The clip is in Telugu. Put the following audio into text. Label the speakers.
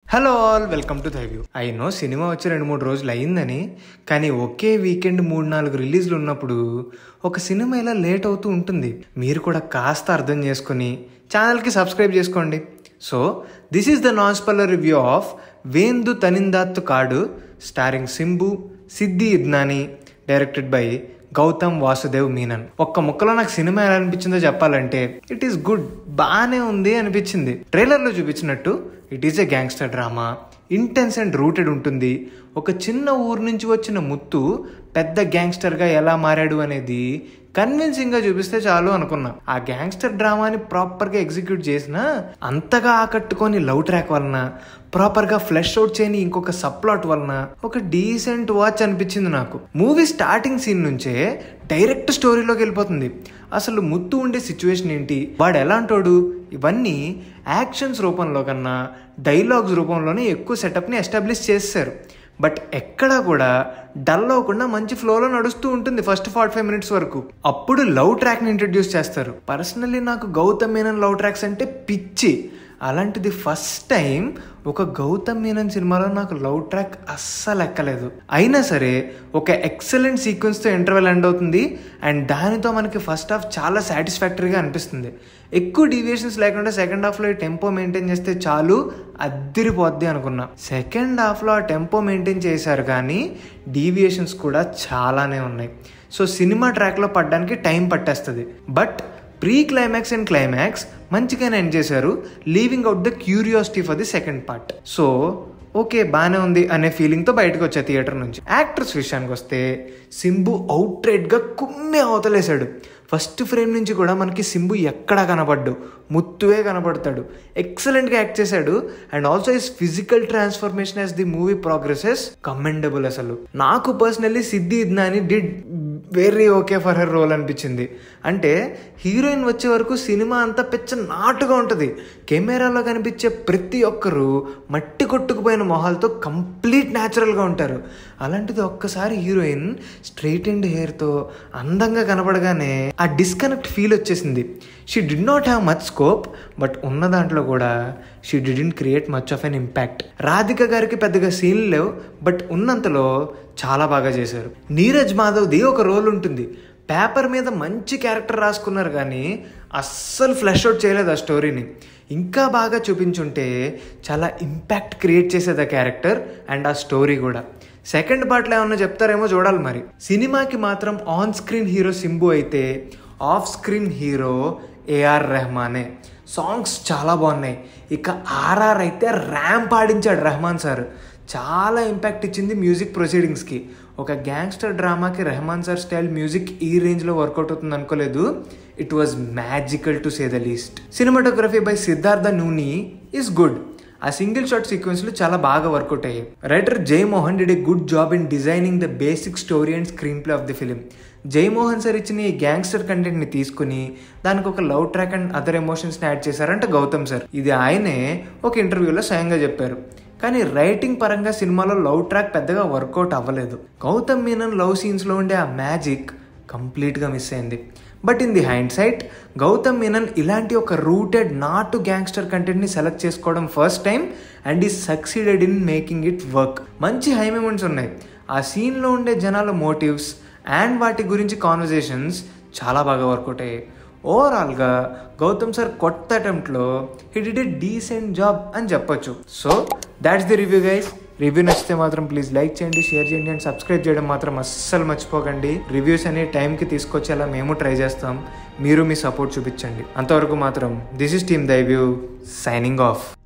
Speaker 1: hello all welcome to view I know cinema వచ్చి రెండు మూడు రోజులు అయిందని కానీ ఒకే వీకెండ్ మూడు నాలుగు రిలీజ్లు ఉన్నప్పుడు ఒక సినిమా ఇలా లేట్ అవుతూ ఉంటుంది మీరు కూడా కాస్త అర్థం చేసుకుని ఛానల్కి సబ్స్క్రైబ్ చేసుకోండి so this is the non-spoiler review of Vendhu Thanindhathu Kaadu starring Simbu Siddhi Idnani directed by Gautham Vasudev Menon ఒక్క ముక్కలో నాకు సినిమా ఎలా అనిపించిందో చెప్పాలంటే ఇట్ ఈస్ గుడ్ బాగానే ఉంది అనిపించింది ట్రైలర్లో చూపించినట్టు it is a gangster drama intense and rooted ఉంటుంది ఒక చిన్న ఊరు నుంచి వచ్చిన ముత్తు పెద్ద గ్యాంగ్స్టర్గా ఎలా మారాడు అనేది కన్విన్సింగ్గా చూపిస్తే చాలు అనుకున్నా ఆ గ్యాంగ్స్టర్ డ్రామాని ప్రాపర్గా ఎగ్జిక్యూట్ చేసిన అంతగా ఆకట్టుకొని లవ్ ట్రాక్ వలన ప్రాపర్గా ఫ్లెష్ అవుట్ చేయని ఇంకొక సప్లాట్ వలన ఒక డీసెంట్ వాచ్ అనిపించింది నాకు మూవీ స్టార్టింగ్ సీన్ నుంచే డైరెక్ట్ స్టోరీలోకి వెళ్ళిపోతుంది అసలు ముత్తు ఉండే సిచ్యువేషన్ ఏంటి వాడు ఎలాంటోడు ఇవన్నీ యాక్షన్స్ రూపంలో కన్నా డైలాగ్స్ రూపంలోనే ఎక్కువ సెటప్ని ఎస్టాబ్లిష్ చేశారు బట్ ఎక్కడా కూడా డల్ అవ్వకుండా మంచి ఫ్లోలో నడుస్తూ ఉంటుంది ఫస్ట్ ఫార్టీ ఫైవ్ మినిట్స్ వరకు అప్పుడు లవ్ ట్రాక్ని ఇంట్రడ్యూస్ చేస్తారు పర్సనల్లీ నాకు గౌతమ్ మీనన్ లవ్ ట్రాక్స్ అంటే పిచ్చి అలాంటిది ఫస్ట్ టైం ఒక గౌతమ్ మీనన్ సినిమాలో నాకు లవ్ ట్రాక్ అస్సలు ఎక్కలేదు అయినా సరే ఒక ఎక్సలెంట్ సీక్వెన్స్తో ఇంటర్వెల్ ఎండ్ అవుతుంది అండ్ దానితో మనకి ఫస్ట్ హాఫ్ చాలా సాటిస్ఫాక్టరీగా అనిపిస్తుంది ఎక్కువ డీవియేషన్స్ లేకుండా సెకండ్ హాఫ్లో ఈ టెంపో మెయింటైన్ చేస్తే చాలు అద్దిరిపోద్ది అనుకున్నా సెకండ్ హాఫ్లో ఆ టెంపో మెయింటైన్ చేశారు కానీ డీవియేషన్స్ కూడా చాలానే ఉన్నాయి సో సినిమా ట్రాక్లో పడడానికి టైం పట్టేస్తుంది but pre climax and climax మంచిగానే ఎండ్ చేశారు leaving out the curiosity for the second part so okay బాగానే ఉంది అనే ఫీలింగ్తో బయటకు వచ్చా థియేటర్ నుంచి యాక్టర్స్ విషయానికి వస్తే సింబు అవుట్ రైట్గా కుమ్మే అవతలేశాడు ఫస్ట్ ఫ్రేమ్ నుంచి కూడా మనకి సింబు ఎక్కడా కనపడ్డు ముత్తువే కనపడతాడు ఎక్సలెంట్గా యాక్ట్ చేశాడు and also his physical transformation as the movie progresses commendable అసలు నాకు personally Siddhi Idnani did very okay for her role అనిపించింది అంటే హీరోయిన్ వచ్చే వరకు సినిమా అంతా పెచ్చ నాటుగా ఉంటుంది కెమెరాలో కనిపించే ప్రతి ఒక్కరు మట్టి కొట్టుకుపోయిన మొహాలతో కంప్లీట్ న్యాచురల్గా ఉంటారు అలాంటిది ఒక్కసారి హీరోయిన్ స్ట్రైట్ అండ్ హెయిర్తో అందంగా కనపడగానే ఆ డిస్కనెక్ట్ ఫీల్ వచ్చేసింది she did not have much scope but ఉన్న దాంట్లో కూడా she didn't create much of an impact Radhika గారికి పెద్దగా సీన్లు లేవు బట్ ఉన్నంతలో చాలా బాగా చేశారు నీరజ్ మాధవ్ది ఒక రోల్ ఉంటుంది పేపర్ మీద మంచి క్యారెక్టర్ రాసుకున్నారు కానీ అస్సలు ఫ్లెష్ అవుట్ చేయలేదు ఆ స్టోరీని ఇంకా బాగా చూపించుంటే చాలా ఇంపాక్ట్ క్రియేట్ చేసేది ఆ క్యారెక్టర్ అండ్ ఆ స్టోరీ కూడా సెకండ్ పార్ట్లో ఏమన్నా చెప్తారేమో చూడాలి మరి సినిమాకి మాత్రం ఆన్ స్క్రీన్ హీరో సింబు అయితే ఆఫ్ స్క్రీన్ హీరో ఏఆర్ రెహమానే సాంగ్స్ చాలా బాగున్నాయి ఇక ఆర్ఆర్ అయితే ర్యాంప్ ఆడించాడు రెహమాన్ సార్ చాలా ఇంపాక్ట్ ఇచ్చింది మ్యూజిక్ ప్రొసీడింగ్స్కి ఒక గ్యాంగ్స్టర్ డ్రామాకి రెహమాన్ సార్ స్టైల్ మ్యూజిక్ ఈ రేంజ్లో వర్కౌట్ అవుతుంది అనుకోలేదు it was magical to say the least cinematography by Siddhartha Nuni is good ఆ సింగిల్ షాట్ సీక్వెన్స్లు చాలా బాగా వర్కౌట్ అయ్యాయి writer Jai Mohan did a good job in designing the basic story and screen screenplay of the film Jaimohan sir ఇచ్చిన ఈ గ్యాంగ్స్టర్ కంటెంట్ని తీసుకుని దానికి ఒక లవ్ ట్రాక్ అండ్ అదర్ ఎమోషన్స్ని యాడ్ చేశారంట గౌతమ్ సార్ ఇది ఆయనే ఒక ఇంటర్వ్యూలో స్వయంగా చెప్పారు కానీ రైటింగ్ పరంగా సినిమాలో లవ్ ట్రాక్ పెద్దగా వర్కౌట్ అవ్వలేదు గౌతమ్ మీనన్ లవ్ సీన్స్లో ఉండే ఆ మ్యాజిక్ కంప్లీట్గా మిస్ అయింది but in the hindsight Gautham Menon ఇలాంటి ఒక రూటెడ్ నాటు గ్యాంగ్స్టర్ కంటెంట్ని సెలెక్ట్ చేసుకోవడం first time and he succeeded in making it work మంచి హై మూమెంట్స్ ఉన్నాయి ఆ సీన్లో ఉండే జనాల మోటివ్స్ అండ్ వాటి గురించి కాన్వర్జేషన్స్ చాలా బాగా వర్కౌట్ అయ్యాయి ఓవరాల్గా గౌతమ్ సార్ కొత్త అటెంప్ట్లో he did a decent job అని చెప్పొచ్చు so that's the review guys review నచ్చితే మాత్రం ప్లీజ్ లైక్ చేయండి షేర్ చేయండి అండ్ సబ్స్క్రైబ్ చేయడం మాత్రం అస్సలు మర్చిపోకండి రివ్యూస్ అనే టైంకి తీసుకొచ్చేలా మేము ట్రై చేస్తాం మీరు మీ సపోర్ట్ చూపించండి అంతవరకు మాత్రం this is team the view signing of